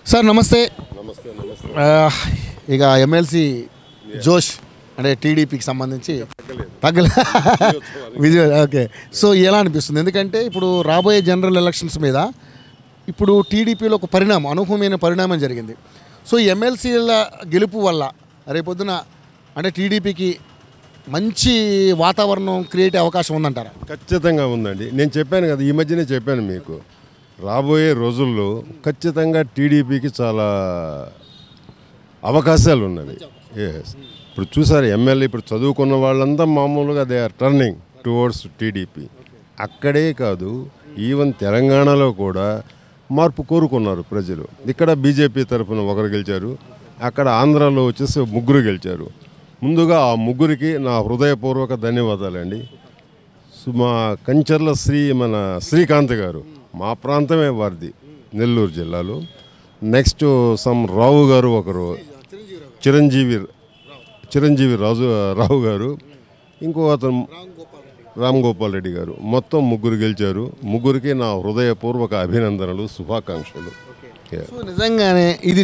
Sir నమస్తే నమస్తే నమస్తే ఆ, ఇక ఎమ్మెల్సీ జోష్ అంటే టీడీపీకి సంబంధించి తగ్గలే విజయ్ ఓకే సో ఎలా అనిపిస్తుంది ఎందుకంటే ఇప్పుడు రాబోయే జనరల్ ఎలక్షన్స్ మీద ఇప్పుడు టీడీపీలో ఒక పరిణామం అనూహ్యమైన పరిణామం జరిగింది సో ఎమ్మెల్సీల గెలుపు వల్ల రేపొద్దున అంటే టీడీపీకి మంచి వాతావరణం క్రియేట్ అయ్యే అవకాశం ఉందంటారా ఖచ్చితంగా ఉందండి నేను చెప్పాను కదా ఈ మధ్యనే చెప్పాను మీకు రాబోయే రోజుల్లో ఖచ్చితంగా టీడీపీకి చాలా అవకాశాలు ఉన్నవి ఎస్ ఇప్పుడు చూసారు ఎమ్మెల్యే ఇప్పుడు చదువుకున్న వాళ్ళంతా మామూలుగా they are turning towards TDP అక్కడే కాదు ఈవెన్ తెలంగాణలో కూడా మార్పు కోరుకున్నారు ప్రజలు ఇక్కడ బీజేపీ తరఫున ఒకరు గెలిచారు అక్కడ ఆంధ్రాలో వచ్చేసి ముగ్గురు గెలిచారు ముందుగా ఆ ముగ్గురికి నా హృదయపూర్వక ధన్యవాదాలండి సు- మా కంచర్ల శ్రీ మన శ్రీకాంత్ గారు మా ప్రాంతమే వారిది నెల్లూరు జిల్లాలో నెక్స్ట్ సమ్ రావు గారు ఒకరు చిరంజీవి చిరంజీవి రాజు రావు గారు ఇంకో అతను రామ్ గోపాల్ రెడ్డి గారు మొత్తం ముగ్గురు గెలిచారు ముగ్గురికి నా హృదయపూర్వక అభినందనలు శుభాకాంక్షలు Yeah. సో నిజంగానే ఇది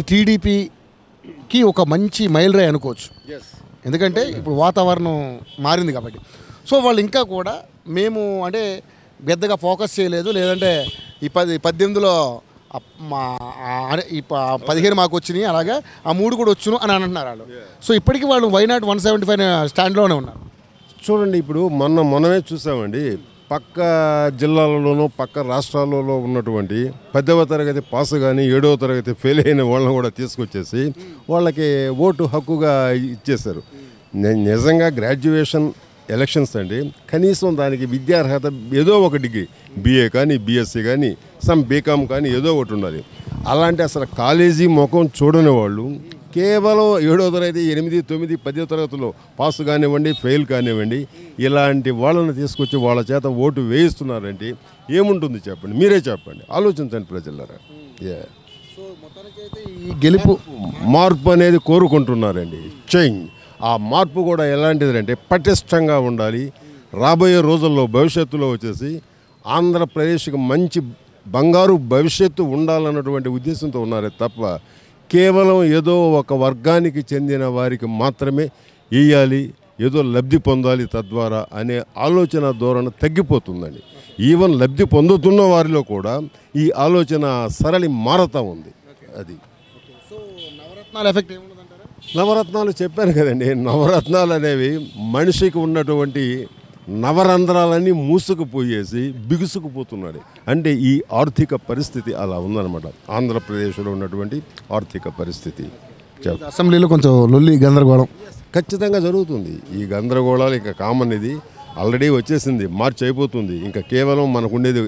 టీడీపీకి ఒక మంచి మైలురాయి అనుకోవచ్చు ఎందుకంటే ఇప్పుడు వాతావరణం మారింది కాబట్టి సో వాళ్ళు ఇంకా కూడా మేము అంటే పెద్దగా ఫోకస్ చేయలేదు లేదంటే ఈ పది పద్దెనిమిదిలో అప్- మా ఆ- అదే ఈ ప- పదిహేను మాకు వచ్చినాయి అలాగే ఆ మూడు కూడా వచ్చును అని అంటున్నారు వాళ్ళు సో ఇప్పటికీ వాళ్ళు వైనాట్ వన్ సెవెంటీ ఫైవ్ స్టాండ్లోనే ఉన్నారు చూడండి ఇప్పుడు మొన్న మొన్ననే చూసామండి పక్క జిల్లాలలోనూ పక్క రాష్ట్రాలలో ఉన్నటువంటి పదవ తరగతి పాస్ కానీ ఏడవ తరగతి ఫెయిల్ అయిన వాళ్ళని కూడా తీసుకొచ్చేసి వాళ్ళకి ఓటు హక్కుగా ఇచ్చేశారు ని- నిజంగా గ్రాడ్యుయేషన్ ఎలక్షన్స్ అండి కనీసం దానికి విద్యార్హత ఏదో ఒక డిగ్రీ బీఏ కానీ బీఎస్సీ కానీ సమ్ బీకామ్ కానీ ఏదో ఒకటి ఉండాలి అలాంటి అసలు కాలేజీ ముఖం చూడని వాళ్ళు కేవలం ఏడో తరగతి ఎనిమిది తొమ్మిది పదో తరగతిలో పాస్ కానివ్వండి ఫెయిల్ కానివ్వండి ఇలాంటి వాళ్ళని తీసుకొచ్చి వాళ్ళ చేత ఓటు వేయిస్తున్నారంటే ఏముంటుంది చెప్పండి మీరే చెప్పండి ఆలోచించండి ప్రజలరా Yeah. సో మొత్తానికైతే ఈ గెలుపు మార్పు అనేది కోరుకుంటున్నారండి చేంజ్ ఆ మార్పు కూడా ఎలాంటిదంటే పటిష్టంగా ఉండాలి రాబోయే రోజుల్లో భవిష్యత్తులో వచ్చేసి ఆంధ్రప్రదేశ్కి మంచి బంగారు భవిష్యత్తు ఉండాలన్నటువంటి ఉద్దేశంతో ఉన్నారే తప్ప కేవలం ఏదో ఒక వర్గానికి చెందిన వారికి మాత్రమే వేయాలి ఏదో లబ్ధి పొందాలి తద్వారా అనే ఆలోచన ధోరణి తగ్గిపోతుందండి ఈవెన్ లబ్ధి పొందుతున్న వారిలో కూడా ఈ ఆలోచన సరళి మారతా ఉంది అది సో నవరత్నాల ఎఫెక్ట్ ఏముందంటారా నవరత్నాలు చెప్పాను కదండి నవరత్నాలు అనేవి మనిషికి ఉన్నటువంటి నవరంధ్రాలన్నీ మూసుకుపోయేసి బిగుసుకుపోతున్నాడు అంటే ఈ ఆర్థిక పరిస్థితి అలా ఉందన్నమాట ఆంధ్రప్రదేశ్లో ఉన్నటువంటి ఆర్థిక పరిస్థితి చెప్ అసెంబ్లీలో కొంచెం లొల్లి గందరగోళం ఖచ్చితంగా జరుగుతుంది ఈ గందరగోళాలు ఇంకా కామన్ ఇది ఆల్రెడీ వచ్చేసింది మార్చి అయిపోతుంది ఇంకా కేవలం మనకు ఉండేది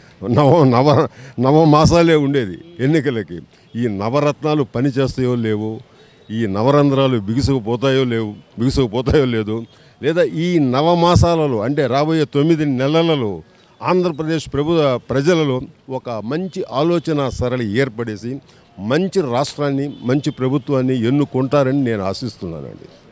నవ నవ నవ మాసాలే ఉండేది ఎన్నికలకి ఈ నవరత్నాలు పనిచేస్తాయో లేవో ఈ నవరంధ్రాలు బిగుసుకుపోతాయో లేవు బిగుసుకుపోతాయో లేదు లేదా ఈ నవమాసాలలో అంటే రాబోయే తొమ్మిది నెలలలో ఆంధ్రప్రదేశ్ ప్రభు ప్రజలలో ఒక మంచి ఆలోచన సరళి ఏర్పడేసి మంచి రాష్ట్రాన్ని మంచి ప్రభుత్వాన్ని ఎన్నుకుంటారని నేను ఆశిస్తున్నానండి